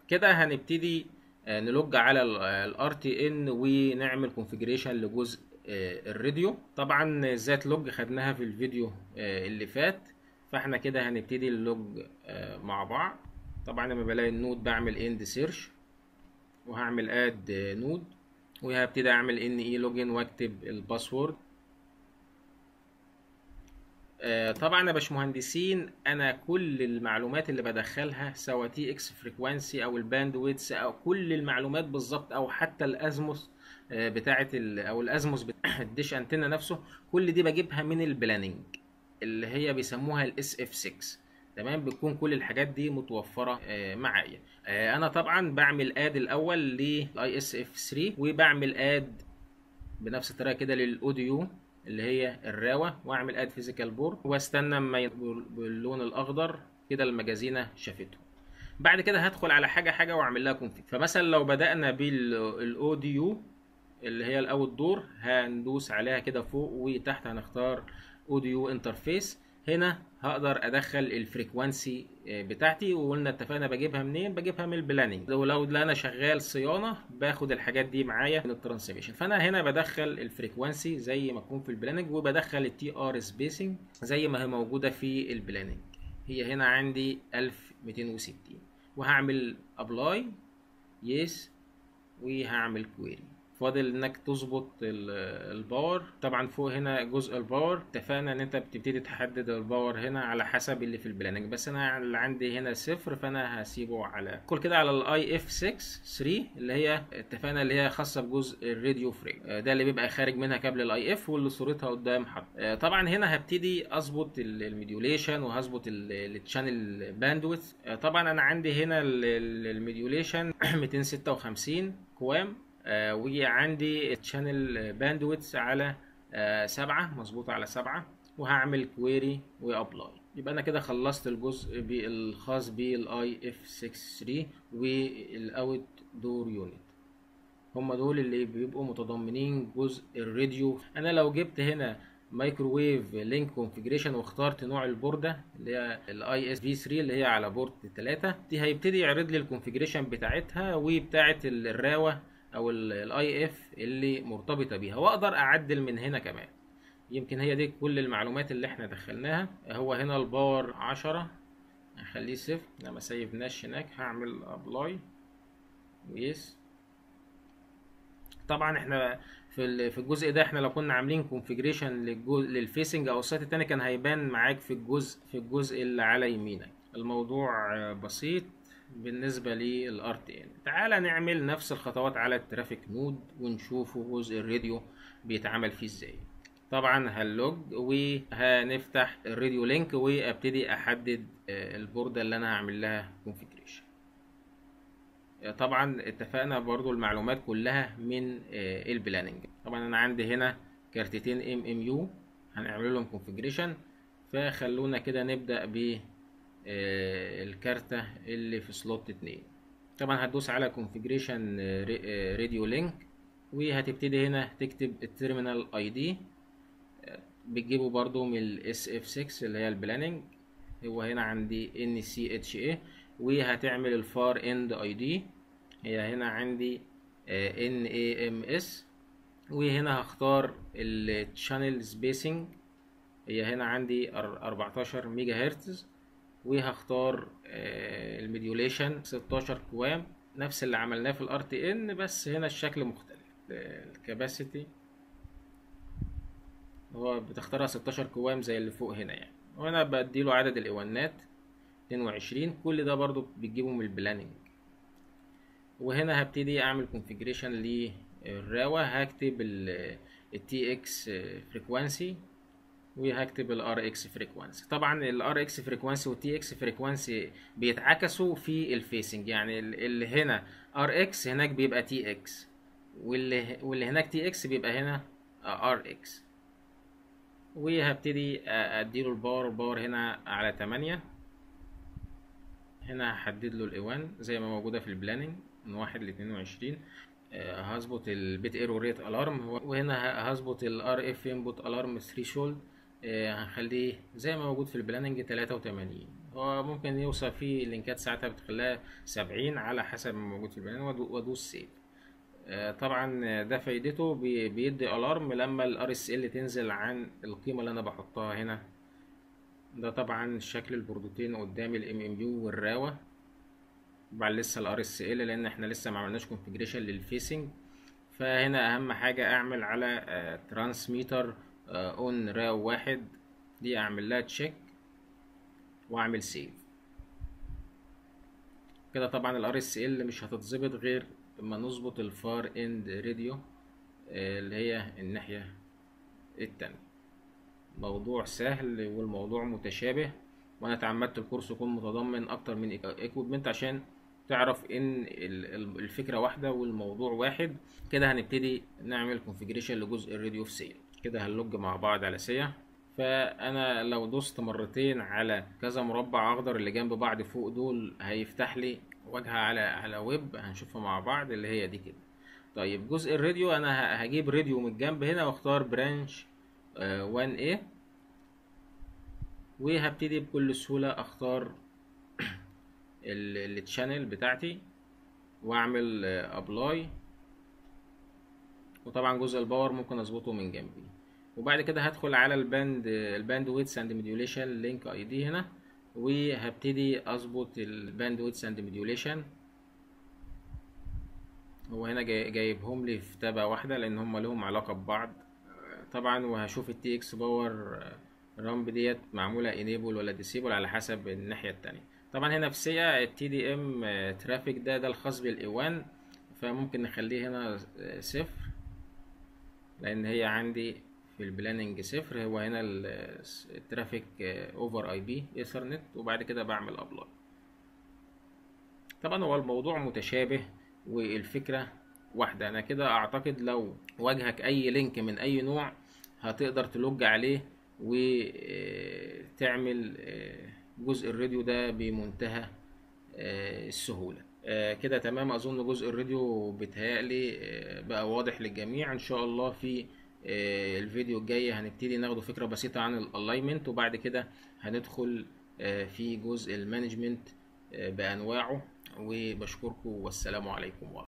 كده هنبتدي آه، نلوج على الار تي ان ونعمل كونفيجريشن لجزء آه، الراديو طبعا ذات لوج خدناها في الفيديو آه، اللي فات فاحنا كده هنبتدي اللوج آه، مع بعض طبعا لما بلاقي النود بعمل اند سيرش وهعمل اد نود وهبتدي اعمل ان اي لوجن واكتب الباسورد آه، طبعا يا باشمهندسين انا كل المعلومات اللي بدخلها سواء تي اكس فريكوانسي او الباند ويدث او كل المعلومات بالظبط او حتى الازموس آه، بتاعه ال- او الازموس بتاع الديش انتنا نفسه كل دي بجيبها من البلاننج اللي هي بيسموها الاس اف 6 تمام بتكون كل الحاجات دي متوفره آه، معايا آه، انا طبعا بعمل اد الاول للاي اس اف 3 وبعمل اد بنفس الطريقه كده للاوديو اللي هي الراوه واعمل اد فيزيكال بورد واستنى اما يبقوا باللون الاخضر كده المجازينه شافته بعد كده هدخل على حاجه حاجه واعمل لها كونفيج فمثلا لو بدانا بالاوديو اللي هي الاوت دور هندوس عليها كده فوق وتحت هنختار اوديو انترفيس هنا هقدر ادخل الفريكوانسي بتاعتي وقلنا اتفقنا بجيبها منين بجيبها من البلاننج لو لو انا شغال صيانه باخد الحاجات دي معايا من الترانسميشن فانا هنا بدخل الفريكوانسي زي ما تكون في البلاننج وبدخل التي ار سبيسنج زي ما هي موجوده في البلاننج هي هنا عندي 1260 وهعمل ابلاي يس وهعمل كويري فاضل انك تظبط ال- الباور طبعا فوق هنا جزء الباور اتفقنا ان انت بتبتدي تحدد الباور هنا على حسب اللي في البلاننج بس انا اللي عندي هنا صفر فانا هسيبه على كل كده على الاي اف 6 3 اللي هي اتفقنا اللي هي خاصه بجزء الراديو فريم آه، ده اللي بيبقى خارج منها كابل الاي اف واللي صورتها قدام حد آه، طبعا هنا هبتدي اظبط ال- الميديوليشن وهظبط التشانل باندويث طبعا انا عندي هنا ال- ال- الميديوليشن 256 كوام آه، وعندي الشانل باندويتس على آه، سبعة مظبوط على سبعة وهعمل كويري وابلاي يبقى انا كده خلصت الجزء بي- الخاص بالاي اف 63 والاوت دور يونت هم دول اللي بيبقوا متضمنين جزء الراديو انا لو جبت هنا مايكروويف لينك كونفيجريشن واخترت نوع البورده اللي هي الاي اس في 3 اللي هي على بورد 3 دي هيبتدي يعرض لي الكونفيجريشن بتاعتها وبتاعه الراوه او الاي اف اللي مرتبطه بيها واقدر اعدل من هنا كمان يمكن هي دي كل المعلومات اللي احنا دخلناها هو هنا الباور 10 هخليه صفر انا ما سيبناش هناك هعمل ابلاي ويس طبعا احنا في ال- في الجزء ده احنا لو كنا عاملين كونفيجريشن للفيسنج او السايت التاني كان هيبان معاك في الجزء في الجزء اللي على يمينك الموضوع آه، بسيط بالنسبة للار تي ان تعالى نعمل نفس الخطوات على الترافيك نود ونشوفه جزء الراديو بيتعمل فيه ازاي طبعا هنلوج وهنفتح الراديو لينك وابتدي احدد آه، البوردة اللي انا هعمل لها كونفيجريشن طبعا اتفقنا برضو المعلومات كلها من آه، البلاننج طبعا انا عندي هنا كارتتين ام ام يو هنعمل لهم كونفيجريشن فخلونا كده نبدا ب آه، الكارتة اللي في سلوت اتنين طبعا هتدوس على كونفيجريشن راديو لينك وهتبتدي هنا تكتب التيرمينال اي دي بتجيبه برضو من الاس اف 6 اللي هي البلاننج هو هنا عندي ان سي اتش اي وهتعمل الفار اند اي دي هي هنا عندي ان اي ام اس وهنا هختار الشانل سبيسنج هي هنا عندي أر- 14 ميجا هرتز وهختار آه، الميديوليشن 16 كوام نفس اللي عملناه في الار تي ان بس هنا الشكل مختلف الكاباسيتي هو بتختارها 16 كوام زي اللي فوق هنا يعني وانا بديله عدد الايوانات 22 كل ده برضو بتجيبه من البلاننج وهنا هبتدي اعمل كونفيجريشن للراوة هكتب التي اكس فريكوانسي وهكتب الار اكس فريكوانسي طبعا الار اكس فريكوانسي والتي اكس فريكوانسي بيتعكسوا في الفيسنج يعني ال- اللي هنا ار اكس هناك بيبقى تي اكس واللي واللي هناك تي اكس بيبقى هنا ار اكس وهبتدي اديله الباور الباور هنا على 8 هنا هحدد له الايوان زي ما موجوده في البلاننج من واحد ل 22 آه، هظبط البيت ايرور ريت الارم وهنا ه- هظبط الار اف انبوت الارم ثريشولد هنخليه زي ما موجود في البلاننج 83 هو ممكن يوصل فيه اللينكات ساعتها بتخليها سبعين على حسب ما موجود في البيان وأدو- وادوس سيف آه، طبعا ده فايدته بي- بيدي الارم لما الار اس ال تنزل عن القيمه اللي انا بحطها هنا ده طبعا شكل البروتين قدامي الام ام يو والراوه طبعا لسه الار اس ال لان احنا لسه ما عملناش كونفيجريشن للفيسنج فهنا اهم حاجه اعمل على ترانسميتر اون راو واحد دي اعمل لها تشيك واعمل سيف كده طبعا الار اس ال مش هتتظبط غير اما نظبط الفار اند راديو اللي هي الناحيه التانية موضوع سهل والموضوع متشابه وانا تعمدت الكورس يكون متضمن اكتر من ايكويبمنت عشان تعرف ان ال- ال- الفكره واحده والموضوع واحد كده هنبتدي نعمل كونفيجريشن لجزء الراديو في سيل كده هنلوج مع بعض على سيا فانا لو دوست مرتين على كذا مربع اخضر اللي جنب بعض فوق دول هيفتح لي واجهه على على ويب هنشوفها مع بعض اللي هي دي كده طيب جزء الراديو انا ه- هجيب راديو من الجنب هنا واختار برانش 1A وهبتدي بكل سهولة اختار التشانل بتاعتي واعمل ابلاي وطبعا جزء الباور ممكن اظبطه من جنبي وبعد كده هدخل على الباند الباند ويتس اند موديوليشن لينك اي دي هنا وهبتدي اظبط الباند ويتس اند موديوليشن هو هنا جاي- جايبهم لي في تابة واحدة لأن هم لهم علاقة ببعض طبعا وهشوف التي اكس باور رامب ديت معمولة انيبل ولا ديسيبل على حسب الناحية التانية طبعا هنا في سيا التي دي ام ترافيك ده ده الخاص بالايوان فممكن نخليه هنا آه، صفر لان هي عندي في البلاننج صفر هو هنا ال- الترافيك اوفر اي بي ايثرنت وبعد كده بعمل ابلاي طبعا هو الموضوع متشابه والفكرة واحدة أنا كده أعتقد لو واجهك أي لينك من أي نوع هتقدر تلوج عليه وتعمل جزء الراديو ده بمنتهى آه، السهولة آه، كده تمام أظن جزء الراديو بيتهيألي آه، بقى واضح للجميع إن شاء الله في آه، الفيديو الجاي هنبتدي ناخده فكرة بسيطة عن الالاينمنت وبعد كده هندخل آه، في جزء المانجمنت آه، بأنواعه وبشكركم والسلام عليكم ورحمة